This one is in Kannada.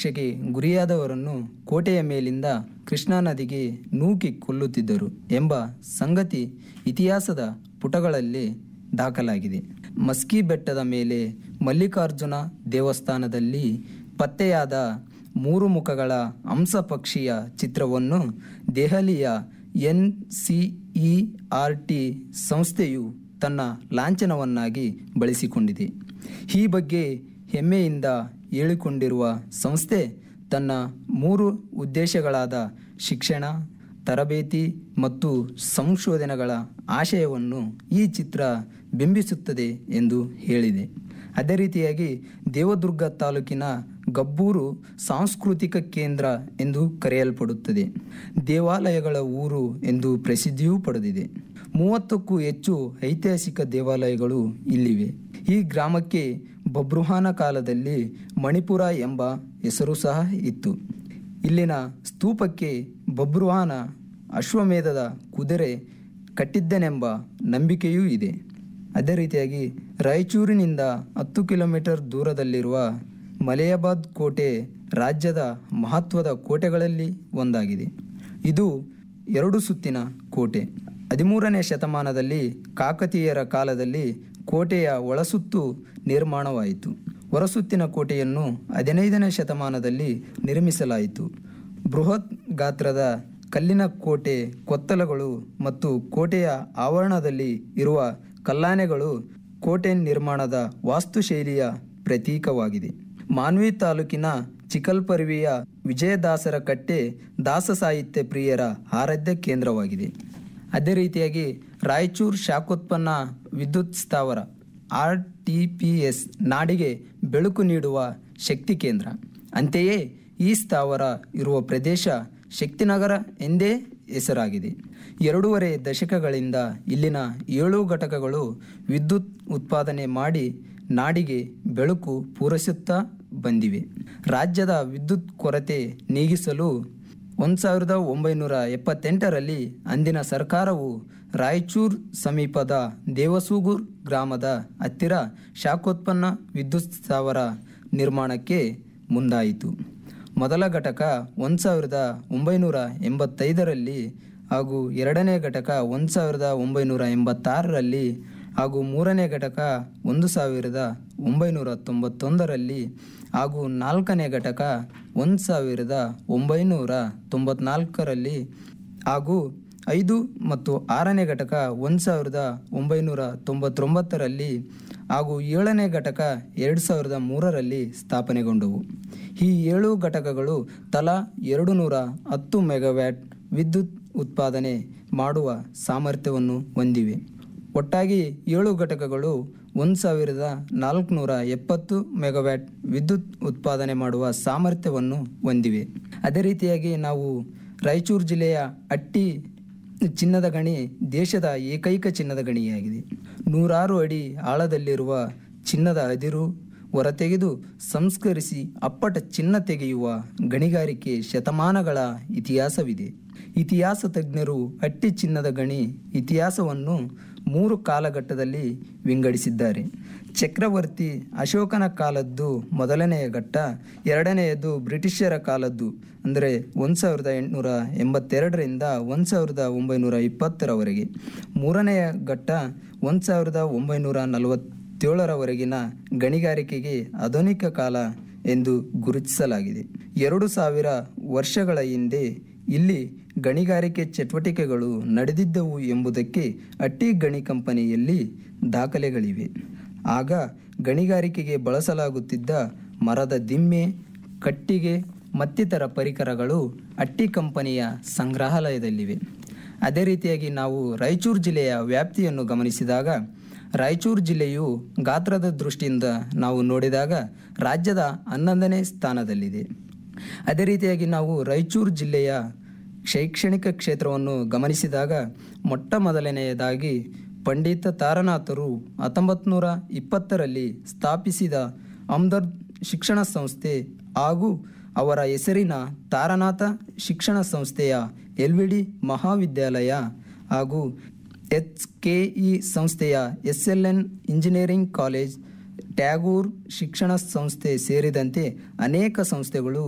ಶಿಕ್ಷೆಗೆ ಗುರಿಯಾದವರನ್ನು ಕೋಟೆಯ ಮೇಲಿಂದ ಕೃಷ್ಣಾ ನದಿಗೆ ನೂಕಿ ಕೊಲ್ಲುತ್ತಿದ್ದರು ಎಂಬ ಸಂಗತಿ ಇತಿಹಾಸದ ಪುಟಗಳಲ್ಲಿ ದಾಖಲಾಗಿದೆ ಮಸ್ಕಿ ಬೆಟ್ಟದ ಮೇಲೆ ಮಲ್ಲಿಕಾರ್ಜುನ ದೇವಸ್ಥಾನದಲ್ಲಿ ಪತ್ತೆಯಾದ ಮೂರು ಮುಖಗಳ ಹಂಸ ಪಕ್ಷಿಯ ಚಿತ್ರವನ್ನು ದೆಹಲಿಯ N C E R T ಸಂಸ್ಥೆಯು ತನ್ನ ಲಾಂಛನವನ್ನಾಗಿ ಬಳಸಿಕೊಂಡಿದೆ ಈ ಬಗ್ಗೆ ಹೆಮ್ಮೆಯಿಂದ ಹೇಳಿಕೊಂಡಿರುವ ಸಂಸ್ಥೆ ತನ್ನ ಮೂರು ಉದ್ದೇಶಗಳಾದ ಶಿಕ್ಷಣ ತರಬೇತಿ ಮತ್ತು ಸಂಶೋಧನೆಗಳ ಆಶಯವನ್ನು ಈ ಚಿತ್ರ ಬಿಂಬಿಸುತ್ತದೆ ಎಂದು ಹೇಳಿದೆ ಅದೇ ರೀತಿಯಾಗಿ ದೇವದುರ್ಗ ತಾಲೂಕಿನ ಗಬ್ಬೂರು ಸಾಂಸ್ಕೃತಿಕ ಕೇಂದ್ರ ಎಂದು ಕರೆಯಲ್ಪಡುತ್ತದೆ ದೇವಾಲಯಗಳ ಊರು ಎಂದು ಪ್ರಸಿದ್ಧಿಯೂ ಪಡೆದಿದೆ ಮೂವತ್ತಕ್ಕೂ ಹೆಚ್ಚು ಐತಿಹಾಸಿಕ ದೇವಾಲಯಗಳು ಇಲ್ಲಿವೆ ಈ ಗ್ರಾಮಕ್ಕೆ ಬಬ್ರುಹಾನ ಕಾಲದಲ್ಲಿ ಮಣಿಪುರ ಎಂಬ ಹೆಸರು ಸಹ ಇತ್ತು ಇಲ್ಲಿನ ಸ್ತೂಪಕ್ಕೆ ಬಬ್ರುಹಾನ ಅಶ್ವಮೇಧದ ಕುದುರೆ ಕಟ್ಟಿದ್ದನೆಂಬ ನಂಬಿಕೆಯೂ ಇದೆ ಅದೇ ರೀತಿಯಾಗಿ ರಾಯಚೂರಿನಿಂದ ಹತ್ತು ಕಿಲೋಮೀಟರ್ ದೂರದಲ್ಲಿರುವ ಮಲೆಯಾಬಾದ್ ಕೋಟೆ ರಾಜ್ಯದ ಮಹತ್ವದ ಕೋಟೆಗಳಲ್ಲಿ ಒಂದಾಗಿದೆ ಇದು ಎರಡು ಸುತ್ತಿನ ಕೋಟೆ ಹದಿಮೂರನೇ ಶತಮಾನದಲ್ಲಿ ಕಾಕತೀಯರ ಕಾಲದಲ್ಲಿ ಕೋಟೆಯ ಒಳಸುತ್ತು ನಿರ್ಮಾಣವಾಯಿತು ಹೊರಸುತ್ತಿನ ಕೋಟೆಯನ್ನು ಹದಿನೈದನೇ ಶತಮಾನದಲ್ಲಿ ನಿರ್ಮಿಸಲಾಯಿತು ಬೃಹತ್ ಗಾತ್ರದ ಕಲ್ಲಿನ ಕೋಟೆ ಕೊತ್ತಲಗಳು ಮತ್ತು ಕೋಟೆಯ ಆವರಣದಲ್ಲಿ ಇರುವ ಕಲ್ಲಾನೆಗಳು ಕೋಟೆ ನಿರ್ಮಾಣದ ವಾಸ್ತುಶೈಲಿಯ ಪ್ರತೀಕವಾಗಿದೆ ಮಾನ್ವಿ ತಾಲೂಕಿನ ಚಿಕಲ್ಪರ್ವಿಯ ವಿಜಯದಾಸರ ಕಟ್ಟೆ ದಾಸ ಸಾಹಿತ್ಯ ಪ್ರಿಯರ ಆರಾಧ್ಯ ಕೇಂದ್ರವಾಗಿದೆ ಅದೇ ರೀತಿಯಾಗಿ ರಾಯಚೂರು ಶಾಖೋತ್ಪನ್ನ ವಿದ್ಯುತ್ ಸ್ಥಾವರ ಆರ್ ಟಿ ಪಿ ಎಸ್ ನಾಡಿಗೆ ಬೆಳಕು ನೀಡುವ ಶಕ್ತಿ ಕೇಂದ್ರ ಅಂತೆಯೇ ಈ ಸ್ಥಾವರ ಇರುವ ಪ್ರದೇಶ ಶಕ್ತಿನಗರ ಎಂದೇ ಹೆಸರಾಗಿದೆ ಎರಡೂವರೆ ದಶಕಗಳಿಂದ ಇಲ್ಲಿನ ಏಳು ಘಟಕಗಳು ವಿದ್ಯುತ್ ಉತ್ಪಾದನೆ ಮಾಡಿ ನಾಡಿಗೆ ಬೆಳಕು ಪೂರೈಸುತ್ತಾ ಬಂದಿವೆ ರಾಜ್ಯದ ವಿದ್ಯುತ್ ಕೊರತೆ ನೀಗಿಸಲು ಒಂದು ಸಾವಿರದ ಒಂಬೈನೂರ ಎಪ್ಪತ್ತೆಂಟರಲ್ಲಿ ಅಂದಿನ ಸರ್ಕಾರವು ರಾಯಚೂರು ಸಮೀಪದ ದೇವಸೂಗೂರ್ ಗ್ರಾಮದ ಹತ್ತಿರ ಶಾಖೋತ್ಪನ್ನ ವಿದ್ಯುತ್ ಸ್ಥಾವರ ನಿರ್ಮಾಣಕ್ಕೆ ಮುಂದಾಯಿತು ಮೊದಲ ಘಟಕ ಒಂದು ಸಾವಿರದ ಒಂಬೈನೂರ ಎಂಬತ್ತೈದರಲ್ಲಿ ಹಾಗೂ ಎರಡನೇ ಘಟಕ ಒಂದು ಸಾವಿರದ ಒಂಬೈನೂರ ಎಂಬತ್ತಾರರಲ್ಲಿ ಹಾಗೂ ಮೂರನೇ ಘಟಕ ಒಂದು ಸಾವಿರದ ಒಂಬೈನೂರ ತೊಂಬತ್ತೊಂದರಲ್ಲಿ ಹಾಗೂ ನಾಲ್ಕನೇ ಘಟಕ ಒಂದು ಸಾವಿರದ ಒಂಬೈನೂರ ತೊಂಬತ್ನಾಲ್ಕರಲ್ಲಿ ಹಾಗೂ ಐದು ಮತ್ತು ಆರನೇ ಘಟಕ ಒಂದು ಸಾವಿರದ ಒಂಬೈನೂರ ತೊಂಬತ್ತೊಂಬತ್ತರಲ್ಲಿ ಹಾಗೂ ಏಳನೇ ಘಟಕ ಎರಡು ಸಾವಿರದ ಮೂರರಲ್ಲಿ ಸ್ಥಾಪನೆಗೊಂಡವು ಈ ಏಳು ಘಟಕಗಳು ತಲಾ ಎರಡು ನೂರ ಹತ್ತು ಮೆಗಾವ್ಯಾಟ್ ವಿದ್ಯುತ್ ಉತ್ಪಾದನೆ ಮಾಡುವ ಸಾಮರ್ಥ್ಯವನ್ನು ಹೊಂದಿವೆ ಒಟ್ಟಾಗಿ ಏಳು ಘಟಕಗಳು ಒಂದು ಸಾವಿರದ ನಾಲ್ಕುನೂರ ಎಪ್ಪತ್ತು ಮೆಗಾವ್ಯಾಟ್ ವಿದ್ಯುತ್ ಉತ್ಪಾದನೆ ಮಾಡುವ ಸಾಮರ್ಥ್ಯವನ್ನು ಹೊಂದಿವೆ ಅದೇ ರೀತಿಯಾಗಿ ನಾವು ರಾಯಚೂರು ಜಿಲ್ಲೆಯ ಅಟ್ಟಿ ಚಿನ್ನದ ಗಣಿ ದೇಶದ ಏಕೈಕ ಚಿನ್ನದ ಗಣಿಯಾಗಿದೆ ನೂರಾರು ಅಡಿ ಆಳದಲ್ಲಿರುವ ಚಿನ್ನದ ಅದಿರು ಹೊರತೆಗೆದು ಸಂಸ್ಕರಿಸಿ ಅಪ್ಪಟ ಚಿನ್ನ ತೆಗೆಯುವ ಗಣಿಗಾರಿಕೆ ಶತಮಾನಗಳ ಇತಿಹಾಸವಿದೆ ಇತಿಹಾಸ ತಜ್ಞರು ಹಟ್ಟಿ ಚಿನ್ನದ ಗಣಿ ಇತಿಹಾಸವನ್ನು ಮೂರು ಕಾಲಘಟ್ಟದಲ್ಲಿ ವಿಂಗಡಿಸಿದ್ದಾರೆ ಚಕ್ರವರ್ತಿ ಅಶೋಕನ ಕಾಲದ್ದು ಮೊದಲನೆಯ ಘಟ್ಟ ಎರಡನೆಯದು ಬ್ರಿಟಿಷರ ಕಾಲದ್ದು ಅಂದರೆ ಒಂದು ಸಾವಿರದ ಎಂಟುನೂರ ಎಂಬತ್ತೆರಡರಿಂದ ಒಂದು ಸಾವಿರದ ಒಂಬೈನೂರ ಇಪ್ಪತ್ತರವರೆಗೆ ಮೂರನೆಯ ಘಟ್ಟ ಒಂದು ಸಾವಿರದ ಒಂಬೈನೂರ ನಲವತ್ತೇಳರವರೆಗಿನ ಗಣಿಗಾರಿಕೆಗೆ ಆಧುನಿಕ ಕಾಲ ಎಂದು ಗುರುತಿಸಲಾಗಿದೆ ಎರಡು ಸಾವಿರ ವರ್ಷಗಳ ಹಿಂದೆ ಇಲ್ಲಿ ಗಣಿಗಾರಿಕೆ ಚಟುವಟಿಕೆಗಳು ನಡೆದಿದ್ದವು ಎಂಬುದಕ್ಕೆ ಅಟ್ಟಿ ಗಣಿ ಕಂಪನಿಯಲ್ಲಿ ದಾಖಲೆಗಳಿವೆ ಆಗ ಗಣಿಗಾರಿಕೆಗೆ ಬಳಸಲಾಗುತ್ತಿದ್ದ ಮರದ ದಿಮ್ಮೆ ಕಟ್ಟಿಗೆ ಮತ್ತಿತರ ಪರಿಕರಗಳು ಅಟ್ಟಿ ಕಂಪನಿಯ ಸಂಗ್ರಹಾಲಯದಲ್ಲಿವೆ ಅದೇ ರೀತಿಯಾಗಿ ನಾವು ರಾಯಚೂರು ಜಿಲ್ಲೆಯ ವ್ಯಾಪ್ತಿಯನ್ನು ಗಮನಿಸಿದಾಗ ರಾಯಚೂರು ಜಿಲ್ಲೆಯು ಗಾತ್ರದ ದೃಷ್ಟಿಯಿಂದ ನಾವು ನೋಡಿದಾಗ ರಾಜ್ಯದ ಹನ್ನೊಂದನೇ ಸ್ಥಾನದಲ್ಲಿದೆ ಅದೇ ರೀತಿಯಾಗಿ ನಾವು ರಾಯಚೂರು ಜಿಲ್ಲೆಯ ಶೈಕ್ಷಣಿಕ ಕ್ಷೇತ್ರವನ್ನು ಗಮನಿಸಿದಾಗ ಮೊಟ್ಟ ಮೊದಲನೆಯದಾಗಿ ಪಂಡಿತ ತಾರನಾಥರು ಹತ್ತೊಂಬತ್ತು ನೂರ ಇಪ್ಪತ್ತರಲ್ಲಿ ಸ್ಥಾಪಿಸಿದ ಅಮ್ದರ್ದ್ ಶಿಕ್ಷಣ ಸಂಸ್ಥೆ ಹಾಗೂ ಅವರ ಹೆಸರಿನ ತಾರನಾಥ ಶಿಕ್ಷಣ ಸಂಸ್ಥೆಯ ಎಲ್ ವಿ ಡಿ ಮಹಾವಿದ್ಯಾಲಯ ಹಾಗೂ ಎಚ್ ಕೆ ಇ ಸಂಸ್ಥೆಯ S L N engineering college Tagore ಶಿಕ್ಷಣ ಸಂಸ್ಥೆ ಸೇರಿದಂತೆ ಅನೇಕ ಸಂಸ್ಥೆಗಳು